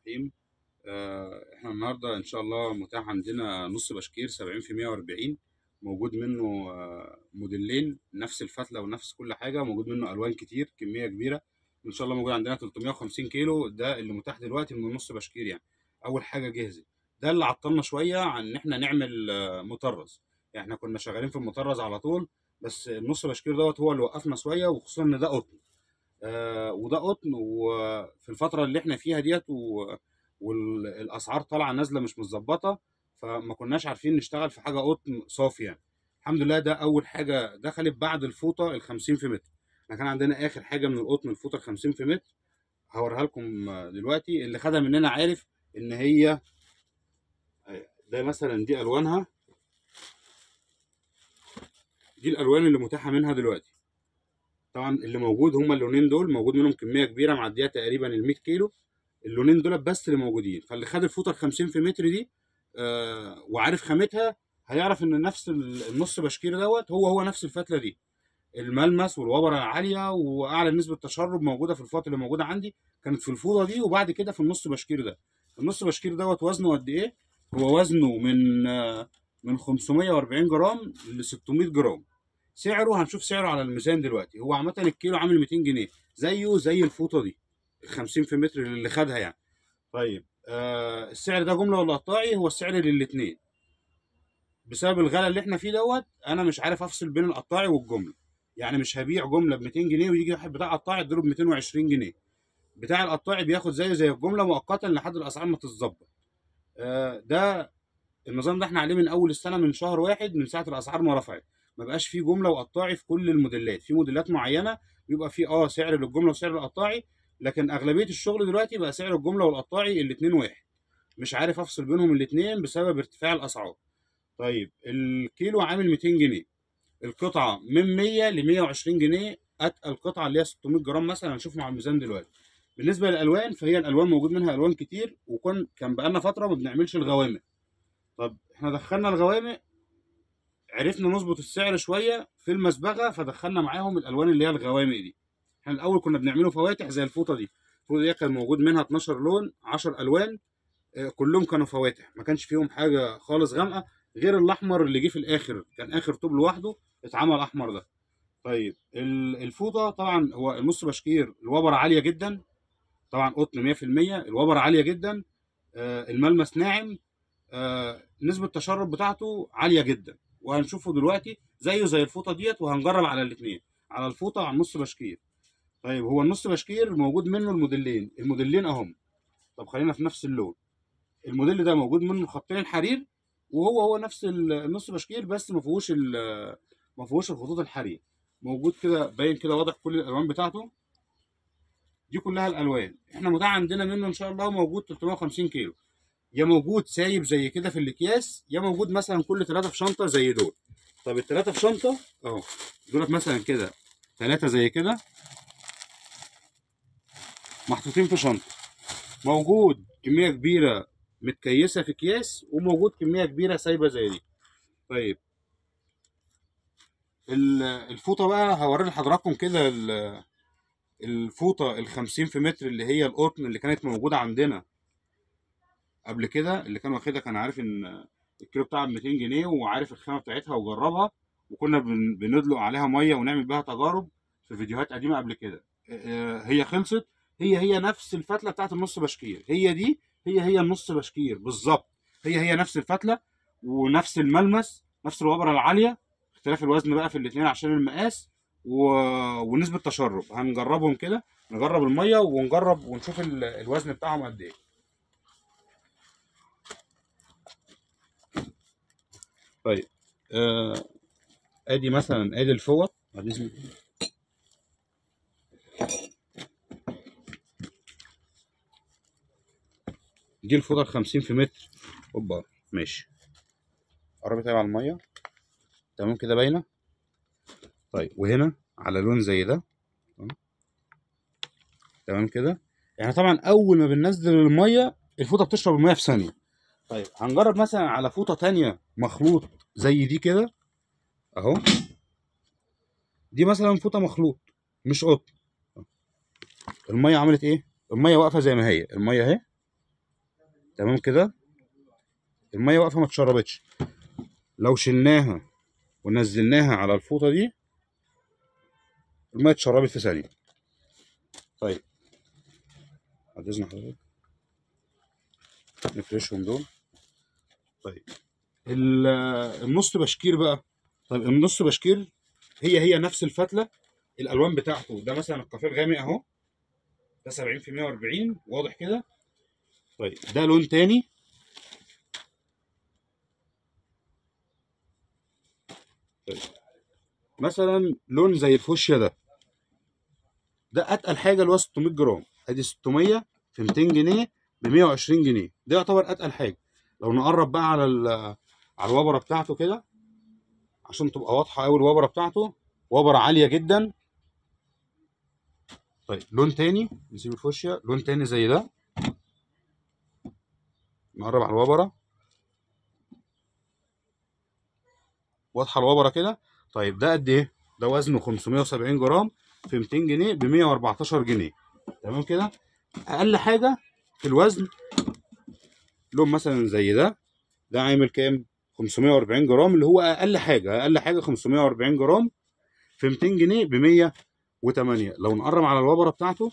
الرحيم آه، احنا النهارده ان شاء الله متاح عندنا نص بشكير 70 في 140 موجود منه آه، موديلين نفس الفتله ونفس كل حاجه موجود منه الوان كتير كميه كبيره ان شاء الله موجود عندنا 350 كيلو ده اللي متاح دلوقتي من النص بشكير يعني اول حاجه جهزت ده اللي عطلنا شويه عن ان احنا نعمل آه، مطرز يعني احنا كنا شغالين في المطرز على طول بس النص بشكير دوت هو اللي وقفنا شويه وخصوصا ان ده قطن آه، وده قطن وفي الفتره اللي احنا فيها ديت و... والاسعار طالعه نازله مش متظبطه فما كناش عارفين نشتغل في حاجه قطن صافي يعني الحمد لله ده اول حاجه دخلت بعد الفوطه ال 50 في متر احنا كان عندنا اخر حاجه من القطن الفوطه ال 50 في متر هوريها لكم دلوقتي اللي خدها مننا عارف ان هي ده مثلا دي الوانها دي الالوان اللي متاحه منها دلوقتي طبعا اللي موجود هما اللونين دول موجود منهم كميه كبيره معديه تقريبا ال 100 كيلو اللونين دول بس اللي موجودين فاللي خد الفوطه ال 50 في متر دي آه وعارف خامتها هيعرف ان نفس النص بشكير دوت هو هو نفس الفتله دي الملمس والوبره العاليه واعلى نسبه تشرب موجوده في الفوط اللي موجوده عندي كانت في الفوطه دي وبعد كده في النص بشكير ده النص بشكير دوت وزنه قد ايه هو وزنه من آه من 540 جرام ل 600 جرام سعره هنشوف سعره على الميزان دلوقتي هو عامه الكيلو عامل 200 جنيه زيه زي الفوطه دي ال 50 في متر اللي خدها يعني طيب آه السعر ده جمله ولا قطاعي هو السعر للاثنين بسبب الغلا اللي احنا فيه دوت انا مش عارف افصل بين القطاعي والجمله يعني مش هبيع جمله ب 200 جنيه ويجي واحد بتاع قطاعي يديله ب 220 جنيه بتاع القطاعي بياخد زيه زي الجمله مؤقتا لحد الاسعار ما تتظبط آه ده النظام ده احنا عليه من اول السنه من شهر واحد من ساعه الاسعار ما رفعت ما بقاش فيه جمله وقطاعي في كل الموديلات في موديلات معينه بيبقى فيه اه سعر للجمله وسعر للقطاعي لكن اغلبيه الشغل دلوقتي بقى سعر الجمله والقطاعي الاثنين واحد مش عارف افصل بينهم الاثنين بسبب ارتفاع الاسعار طيب الكيلو عامل 200 جنيه القطعه من 100 ل 120 جنيه اتقل قطعه اللي هي 600 جرام مثلا هنشوف مع الميزان دلوقتي بالنسبه للالوان فهي الالوان موجود منها الوان كتير وكان كان بقالنا فتره ما بنعملش الغوامق طب احنا دخلنا الغوامق عرفنا نظبط السعر شويه في المسبغه فدخلنا معاهم الالوان اللي هي الغوامق دي احنا الاول كنا بنعمله فواتح زي الفوطه دي الفوطه دي كان موجود منها 12 لون 10 الوان آه كلهم كانوا فواتح ما كانش فيهم حاجه خالص غامقه غير الاحمر اللي جه في الاخر كان اخر طوب لوحده اتعمل احمر ده طيب الفوطه طبعا هو النص بشكير الوبره عاليه جدا طبعا قطن 100% الوبره عاليه جدا آه الملمس ناعم آه نسبه التشرب بتاعته عاليه جدا وهنشوفه دلوقتي زيه زي الفوطه ديت وهنجرب على الاثنين على الفوطه وعلى النص بشكير طيب هو النص بشكير موجود منه الموديلين الموديلين اهم طب خلينا في نفس اللون الموديل ده موجود منه خطين الحرير وهو هو نفس النص بشكير بس ما فيهوش ما فيهوش الخطوط الحرير موجود كده باين كده واضح كل الالوان بتاعته دي كلها الالوان احنا متاح عندنا منه ان شاء الله موجود 350 كيلو يا موجود سايب زي كده في الاكياس يا موجود مثلا كل ثلاثه في شنطه زي دول طب الثلاثه في شنطه اهو دولت مثلا كده ثلاثه زي كده محطوطين في شنطه موجود كميه كبيره متكيسه في اكياس وموجود كميه كبيره سايبه زي دي طيب الفوطه بقى هوري لحضراتكم كده الفوطه ال 50 في متر اللي هي القطن اللي كانت موجوده عندنا قبل كده اللي كان واخدها كان عارف ان الكيلو بتاعها ب 200 جنيه وعارف الخامه بتاعتها وجربها وكنا بندلق عليها ميه ونعمل بها تجارب في فيديوهات قديمه قبل كده هي خلصت هي هي نفس الفتله بتاعت النص بشكير هي دي هي هي النص بشكير بالظبط هي هي نفس الفتله ونفس الملمس نفس الوبره العاليه اختلاف الوزن بقى في الاثنين عشان المقاس و... ونسبه تشرب هنجربهم كده نجرب الميه ونجرب ونشوف الوزن بتاعهم قد ايه طيب آه ادي مثلا ادي الفوط بعد اذنك دي الفوطه ال 50 في متر اوبا ماشي قربت على الميه تمام كده باينه طيب وهنا على لون زي ده تمام كده يعني طبعا اول ما بننزل الميه الفوطه بتشرب الميه في ثانيه طيب هنجرب مثلا على فوطه تانية مخلوط زي دي كده اهو دي مثلا فوطه مخلوط مش قطن الميه عملت ايه الميه واقفه زي ما هي الميه اهي تمام كده الميه واقفه ما اتشربتش لو شلناها ونزلناها على الفوطه دي الميه اتشربت في ثانيه طيب بعد اذن حضرتك نفرشهم دول طيب ال- النص بشكير بقى طيب النص بشكير هي هي نفس الفتله الالوان بتاعته ده مثلا الكافيه الغامق اهو ده 70 في 140 واضح كده طيب ده لون تاني طيب مثلا لون زي الفوشيا ده ده اتقل حاجه اللي هو 600 جرام ادي 600 في 200 جنيه ب 120 جنيه ده يعتبر اتقل حاجه لو نقرب بقى على ال- على الوبره بتاعته كده عشان تبقى واضحه قوي الوبره بتاعته وبره عاليه جدا طيب لون تاني نسيب الفوشيا لون تاني زي ده نقرب على الوبره واضحه الوبره كده طيب ده قد ايه ده وزنه 570 جرام في 200 جنيه ب 114 جنيه تمام كده اقل حاجه في الوزن لون مثلا زي ده ده عامل كام 540 جرام اللي هو اقل حاجه اقل حاجه 540 جرام في 200 جنيه ب 108 لو نقرب على الوبره بتاعته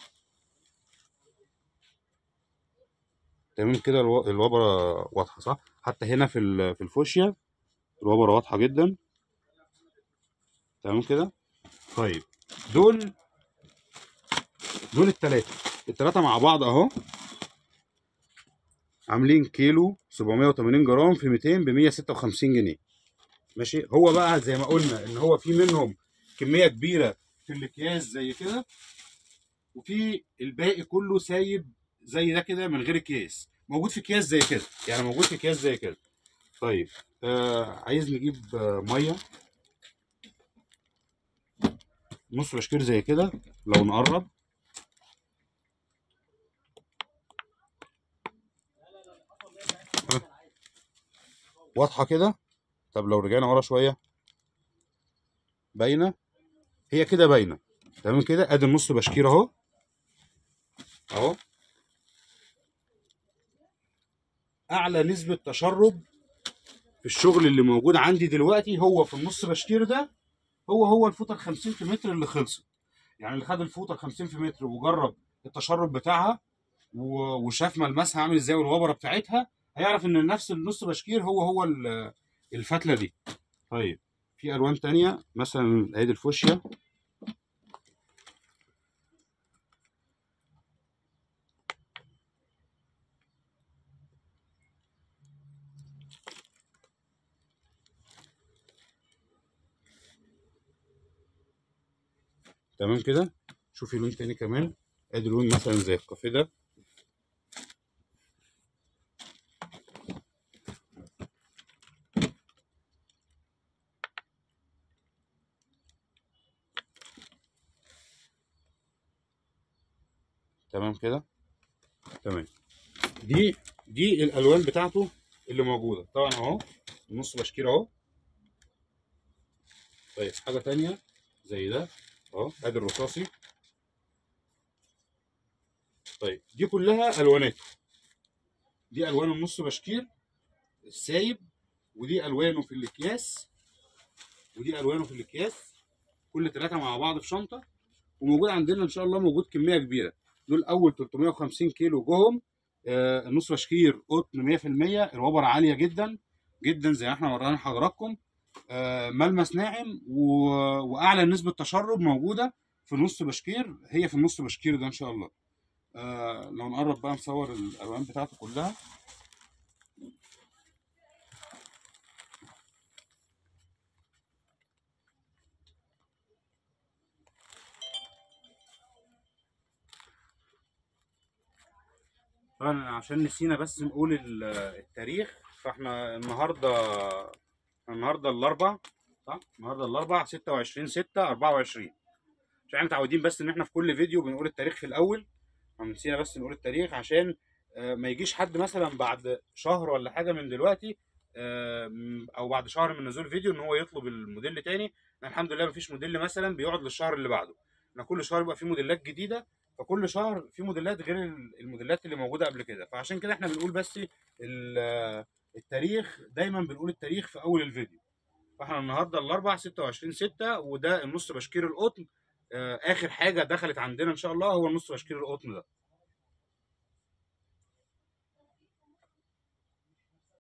تمام كده الو- الوبره واضحه صح حتى هنا في ال- في الفوشيا الوبره واضحه جدا تمام كده طيب دول دول التلاتة التلاتة مع بعض اهو عاملين كيلو 780 جرام في 200 ب 156 جنيه ماشي هو بقى زي ما قلنا ان هو في منهم كمية كبيرة في الاكياس زي كده وفي الباقي كله سايب زي ده كده من غير اكياس موجود في اكياس زي كده يعني موجود في اكياس زي كده طيب آه عايز نجيب آه ميه نص بشكير زي كده لو نقرب ها. واضحه كده طب لو رجعنا ورا شويه باينه هي كده باينه تمام كده ادي النص بشكير اهو اهو اعلى نسبه تشرب في الشغل اللي موجود عندي دلوقتي هو في النص بشكير ده هو هو الفوطه ال 50 في متر اللي خلصت يعني اللي خد الفوطه ال 50 في متر وجرب التشرب بتاعها و- وشاف ملمسها عامل ازاي والوبره بتاعتها هيعرف ان نفس النص بشكير هو هو ال- الفتله دي طيب في الوان تانية مثلا ادي الفوشيا تمام كده شوفي لون تاني كمان ادي لون مثلا زي الكافيه ده تمام كده تمام دي دي الالوان بتاعته اللي موجوده طبعا اهو النص بشكير اهو طيب حاجه تانية زي ده اهو ادي الرصاصي طيب دي كلها الوانات دي الوان النص بشكير السايب ودي الوانه في الاكياس ودي الوانه في الاكياس كل ثلاثه مع بعض في شنطه وموجود عندنا ان شاء الله موجود كميه كبيره دول اول 350 كيلو جوهم آه النص بشكير قطن 100% الوبر عاليه جدا جدا زي ما احنا ورانا حضراتكم آه ملمس ناعم و... واعلى نسبه تشرب موجوده في نص بشكير هي في النص بشكير ده ان شاء الله آه لو نقرب بقى نصور الالوان بتاعته كلها طبعا عشان نسينا بس نقول ال- التاريخ فاحنا النهارده النهارده الاربع صح النهارده الاربع 26 6 24 عشان احنا متعودين بس ان احنا في كل فيديو بنقول التاريخ في الاول نسينا بس نقول التاريخ عشان آه، ما يجيش حد مثلا بعد شهر ولا حاجه من دلوقتي آه، م- او بعد شهر من نزول فيديو ان هو يطلب الموديل تاني احنا الحمد لله مفيش موديل مثلا بيقعد للشهر اللي بعده احنا كل شهر بيبقى في موديلات جديده فكل شهر في موديلات غير ال- الموديلات اللي موجوده قبل كده فعشان كده احنا بنقول بس ال- التاريخ دايما بنقول التاريخ في اول الفيديو فاحنا النهارده الاربع 26 6 وده النص بشكير القطن آه، اخر حاجه دخلت عندنا ان شاء الله هو النص بشكير القطن ده